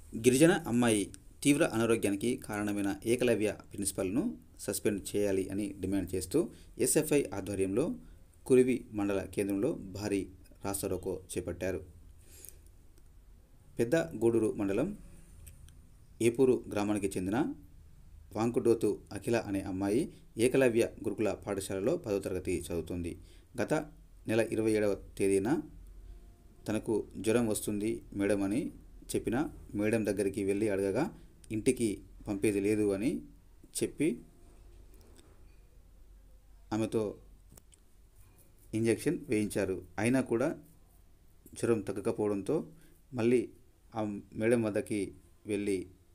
గిరిజన అమ్మాయి తీవ్ర అనారోగ్యానికి కారణమైన ఏకలవ్య ప్రిన్సిపల్ను సస్పెండ్ చేయాలి అని డిమాండ్ చేస్తూ ఎస్ఎఫ్ఐ ఆధ్వర్యంలో కురివి మండల కేంద్రంలో భారీ రాస్తారోకో చేపట్టారు పెద్ద గూడూరు మండలం ఏపూరు గ్రామానికి చెందిన వాంకుడోతు అఖిల అనే అమ్మాయి ఏకలవ్య గురుకుల పాఠశాలలో పదో తరగతి చదువుతుంది గత నెల ఇరవై ఏడవ తేదీన తనకు జ్వరం వస్తుంది మేడం అని చెప్పిన మేడం దగ్గరికి వెళ్ళి అడగగా ఇంటికి పంపేది లేదు అని చెప్పి ఆమెతో ఇంజెక్షన్ వేయించారు అయినా కూడా జ్వరం తగ్గకపోవడంతో మళ్ళీ ఆ మేడం వద్దకి వెళ్ళి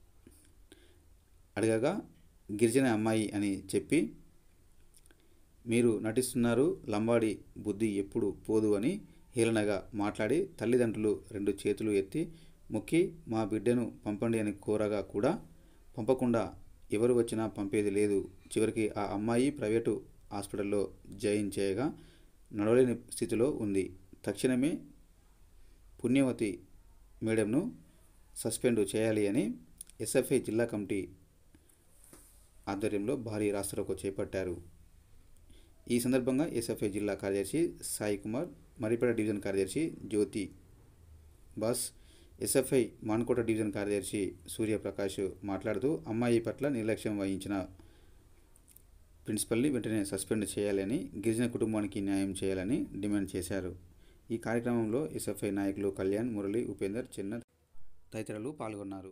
అడగగా గిరిజన అమ్మాయి అని చెప్పి మీరు నటిస్తున్నారు లంబాడి బుద్ధి ఎప్పుడు పోదు అని హేళనగా మాట్లాడి తల్లిదండ్రులు రెండు చేతులు ఎత్తి మొక్కి మా బిడ్డను పంపండి అని కోరగా కూడా పంపకుండా ఎవరు వచ్చినా పంపేది లేదు చివరికి ఆ అమ్మాయి ప్రైవేటు హాస్పిటల్లో జాయిన్ చేయగా నడవలేని స్థితిలో ఉంది తక్షణమే పుణ్యవతి మేడంను సస్పెండ్ చేయాలి అని ఎస్ఎఫ్ఐ జిల్లా కమిటీ ఆధ్వర్యంలో భారీ రాస్తారోకో చేపట్టారు ఈ సందర్భంగా ఎస్ఎఫ్ఐ జిల్లా కార్యదర్శి సాయి కుమార్ మరిపేట డివిజన్ కార్యదర్శి జ్యోతి బాస్ ఎస్ఎఫ్ఐ మాన్కోట డివిజన్ కార్యదర్శి సూర్యప్రకాష్ మాట్లాడుతూ అమ్మాయి పట్ల నిర్లక్ష్యం వహించిన ప్రిన్సిపల్ని వెంటనే సస్పెండ్ చేయాలని గిరిజన కుటుంబానికి న్యాయం చేయాలని డిమాండ్ చేశారు ఈ కార్యక్రమంలో ఎస్ఎఫ్ఐ నాయకులు కళ్యాణ్ మురళి ఉపేందర్ చిన్న తదితరులు పాల్గొన్నారు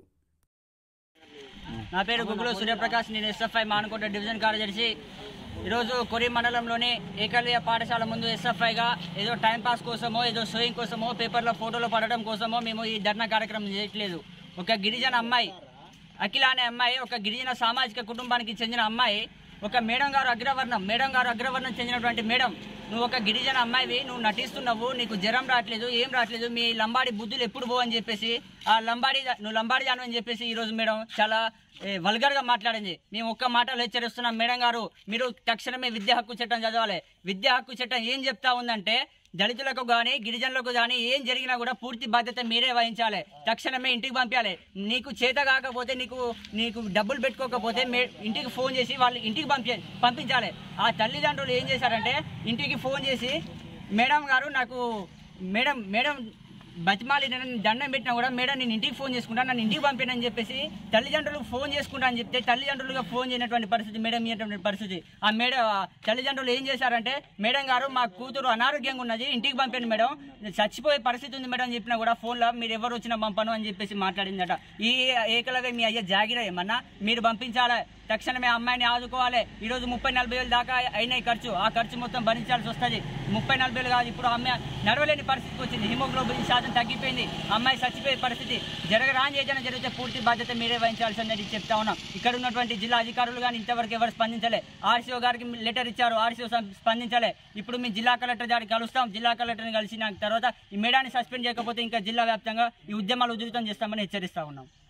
నా పేరు గుగ్గులు సూర్యప్రకాష్ నేను ఎస్ఎఫ్ఐ మానకోట డివిజన్ కార్యదర్శి ఈరోజు కొరి మండలంలోని ఏకలవ్య పాఠశాల ముందు ఎస్ఎఫ్ఐగా ఏదో టైం పాస్ కోసమో ఏదో షోయింగ్ కోసమో పేపర్లో ఫోటోలు పడడం కోసమో మేము ఈ ధర్నా కార్యక్రమం చేయట్లేదు ఒక గిరిజన అమ్మాయి అఖిల అనే అమ్మాయి ఒక గిరిజన సామాజిక కుటుంబానికి చెందిన అమ్మాయి ఒక మేడం గారు అగ్రవర్ణం మేడం గారు అగ్రవర్ణం చెందినటువంటి మేడం నువ్వు ఒక గిరిజన అమ్మాయివి నువ్వు నటిస్తున్నావు నీకు జ్వరం రావట్లేదు ఏం రావట్లేదు మీ లంబాడి బుద్ధులు ఎప్పుడు పో అని చెప్పేసి ఆ లంబాడి నువ్వు లంబాడి జాను అని చెప్పేసి ఈరోజు మేడం చాలా ఏ, వల్గర్గా మాట్లాడింది మేము ఒక్క మాటలో హెచ్చరిస్తున్నాం మేడం గారు మీరు తక్షణమే విద్యా హక్కు చట్టం చదవాలి విద్యా హక్కు చట్టం ఏం చెప్తా ఉందంటే దళితులకు కానీ గిరిజనులకు కానీ ఏం జరిగినా కూడా పూర్తి బాధ్యత మీరే వహించాలి తక్షణమే ఇంటికి పంపించాలి నీకు చేత కాకపోతే నీకు నీకు డబ్బులు పెట్టుకోకపోతే మే ఇంటికి ఫోన్ చేసి వాళ్ళు ఇంటికి పంపి పంపించాలి ఆ తల్లిదండ్రులు ఏం చేశారంటే ఇంటికి ఫోన్ చేసి మేడం గారు నాకు మేడం మేడం బతిమాలి నేను దండం పెట్టినా కూడా మేడం నేను ఇంటికి ఫోన్ చేసుకుంటా నన్ను ఇంటికి పంపినని చెప్పేసి తల్లిదండ్రులు ఫోన్ చేసుకుంటా అని చెప్తే తల్లిదండ్రులుగా ఫోన్ చేయనటువంటి పరిస్థితి మేడం ఇయ్యేటువంటి పరిస్థితి ఆ మేడం ఆ తల్లిదండ్రులు ఏం చేశారంటే మేడం గారు మా కూతురు అనారోగ్యంగా ఉన్నది ఇంటికి పంపాను మేడం చచ్చిపోయే పరిస్థితి ఉంది మేడం అని చెప్పినా కూడా ఫోన్లో మీరు ఎవరు వచ్చినా పంపను అని చెప్పేసి మాట్లాడిందట ఈ ఏకలవ్య మీ అయ్యే జాగిర ఏమన్నా మీరు పంపించాలి తక్షణమే ఆ అమ్మాయిని ఆదుకోవాలి ఈ రోజు ముప్పై నలభై వేలు దాకా అయినాయి ఖర్చు ఆ ఖర్చు మొత్తం భరించాల్సి వస్తుంది ముప్పై నలభై వేలు కాదు ఇప్పుడు అమ్మాయి నడవలేని పరిస్థితికి వచ్చింది హిమోగ్లోబిన్ శాతం తగ్గిపోయింది అమ్మాయి చచ్చిపోయే పరిస్థితి జరగరాని ఏదైనా జరిగితే పూర్తి బాధ్యత మీరే వహించాల్సి అనేది చెప్తా ఉన్నాం ఇక్కడ ఉన్నటువంటి జిల్లా అధికారులు కానీ ఇంతవరకు ఎవరు స్పందించలే ఆర్సీఓ గారికి లెటర్ ఇచ్చారు ఆర్సీఓ స్పందించలే ఇప్పుడు మీ జిల్లా కలెక్టర్ గారికి కలుస్తాం జిల్లా కలెక్టర్ని కలిసిన తర్వాత ఈ మేడాన్ని సస్పెండ్ చేయకపోతే ఇంకా జిల్లా వ్యాప్తంగా ఈ ఉద్యమాలు ఉధృతం చేస్తామని హెచ్చరిస్తా ఉన్నాం